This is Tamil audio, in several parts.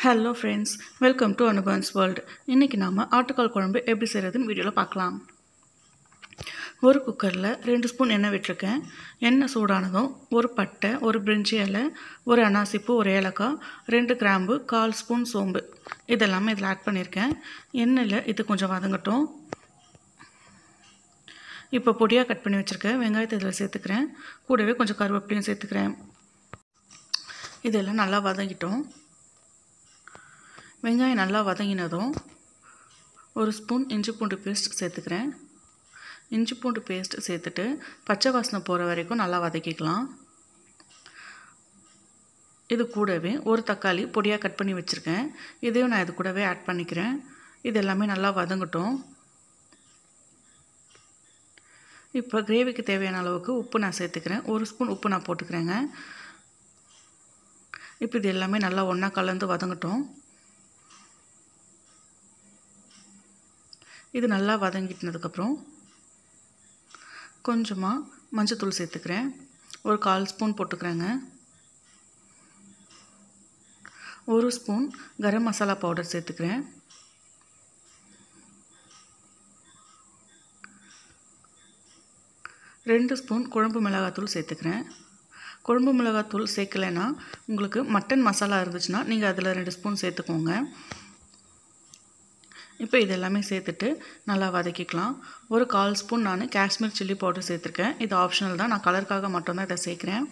hello friends welcome to Anubhavans world இன்றைக்கி நாம் ஆட்டுக்கால் குழம்பு எப்படி செய்கிறதுன்னு வீடியோவில் பார்க்கலாம் ஒரு குக்கரில் ரெண்டு ஸ்பூன் எண்ணெய் விட்டுருக்கேன் எண்ணெய் சூடானதும் ஒரு பட்டை ஒரு பிரிஞ்சி இலை ஒரு அனாசிப்பூ ஒரு ஏலக்காய் ரெண்டு கிராம்பு கால் ஸ்பூன் சோம்பு இதெல்லாமே இதில் ஆட் பண்ணியிருக்கேன் எண்ணெயில் இது கொஞ்சம் வதங்கட்டும் இப்போ பொடியாக கட் பண்ணி வச்சுருக்கேன் வெங்காயத்தை இதில் சேர்த்துக்கிறேன் கூடவே கொஞ்சம் கருவேப்பிலையும் சேர்த்துக்கிறேன் இதெல்லாம் நல்லா வதங்கிட்டோம் வெங்காயம் நல்லா வதங்கினதும் ஒரு ஸ்பூன் இஞ்சி பூண்டு பேஸ்ட் சேர்த்துக்கிறேன் இஞ்சி பூண்டு பேஸ்ட் சேர்த்துட்டு பச்சை வாசனை போகிற வரைக்கும் நல்லா வதக்கிக்கலாம் இது கூடவே ஒரு தக்காளி பொடியாக கட் பண்ணி வச்சுருக்கேன் இதையும் நான் இது கூடவே ஆட் பண்ணிக்கிறேன் இது எல்லாமே நல்லா வதங்கட்டும் இப்போ கிரேவிக்கு தேவையான அளவுக்கு உப்பு நான் சேர்த்துக்கிறேன் ஒரு ஸ்பூன் உப்பு நான் போட்டுக்கிறேங்க இப்போ இது எல்லாமே நல்லா ஒன்றா கலந்து வதங்கட்டும் இது நல்லா வதங்கிட்டினதுக்கப்புறம் கொஞ்சமாக மஞ்சத்தூள் சேர்த்துக்கிறேன் ஒரு கால் ஸ்பூன் போட்டுக்கிறேங்க ஒரு ஸ்பூன் கரம் மசாலா பவுடர் சேர்த்துக்கிறேன் ரெண்டு ஸ்பூன் குழம்பு மிளகாத்தூள் சேர்த்துக்கிறேன் குழம்பு மிளகாத்தூள் சேர்க்கலைன்னா உங்களுக்கு மட்டன் மசாலா இருந்துச்சுன்னா நீங்கள் அதில் ரெண்டு ஸ்பூன் சேர்த்துக்கோங்க இப்போ இது எல்லாமே சேர்த்துட்டு நல்லா வதக்கிக்கலாம் ஒரு கால் ஸ்பூன் நான் காஷ்மீர் சில்லி பவுடர் சேர்த்துருக்கேன் இது ஆப்ஷனல் தான் நான் கலருக்காக மட்டும்தான் இதை சேர்க்குறேன்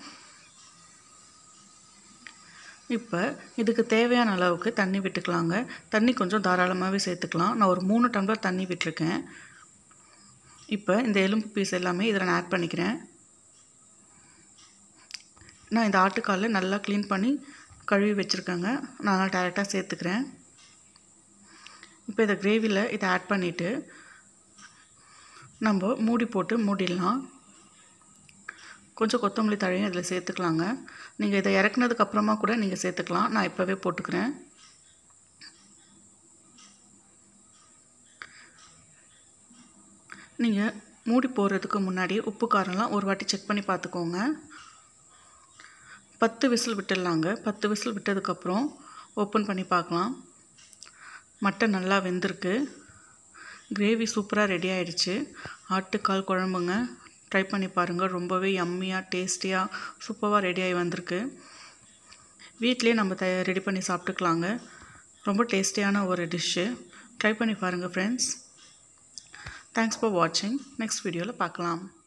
இப்போ இதுக்கு தேவையான அளவுக்கு தண்ணி விட்டுக்கலாங்க தண்ணி கொஞ்சம் தாராளமாகவே சேர்த்துக்கலாம் நான் ஒரு மூணு டம்ளர் தண்ணி விட்டுருக்கேன் இப்போ இந்த எலும்பு பீஸ் எல்லாமே இதில் நான் ஆட் பண்ணிக்கிறேன் நான் இந்த ஆட்டுக்காலில் நல்லா க்ளீன் பண்ணி கழுவி வச்சுருக்கேங்க நான் டேரெக்டாக சேர்த்துக்கிறேன் இப்போ இதை கிரேவியில் இதை ஆட் பண்ணிவிட்டு நம்ம மூடி போட்டு மூடிடலாம் கொஞ்சம் கொத்தமல்லி தழையும் இதில் சேர்த்துக்கலாங்க நீங்கள் இதை இறக்குனதுக்கு அப்புறமா கூட நீங்கள் சேர்த்துக்கலாம் நான் இப்போவே போட்டுக்கிறேன் நீங்கள் மூடி போடுறதுக்கு முன்னாடி உப்பு காரம்லாம் ஒரு வாட்டி செக் பண்ணி பார்த்துக்கோங்க பத்து விசில் விட்டுடலாங்க பத்து விசில் விட்டதுக்கப்புறம் ஓப்பன் பண்ணி பார்க்கலாம் மட்டன் நல்லா வெந்திருக்கு கிரேவி சூப்பராக ரெடி ஆகிடுச்சு ஆட்டுக்கால் குழம்புங்க ட்ரை பண்ணி பாருங்கள் ரொம்பவே யம்மியாக டேஸ்டியாக சூப்பராக ரெடி ஆகி வந்திருக்கு வீட்லேயே நம்ம த ரெடி பண்ணி சாப்பிட்டுக்கலாங்க ரொம்ப டேஸ்டியான ஒரு டிஷ்ஷு ட்ரை பண்ணி பாருங்கள் ஃப்ரெண்ட்ஸ் தேங்க்ஸ் ஃபார் வாட்சிங் நெக்ஸ்ட் வீடியோவில் பார்க்கலாம்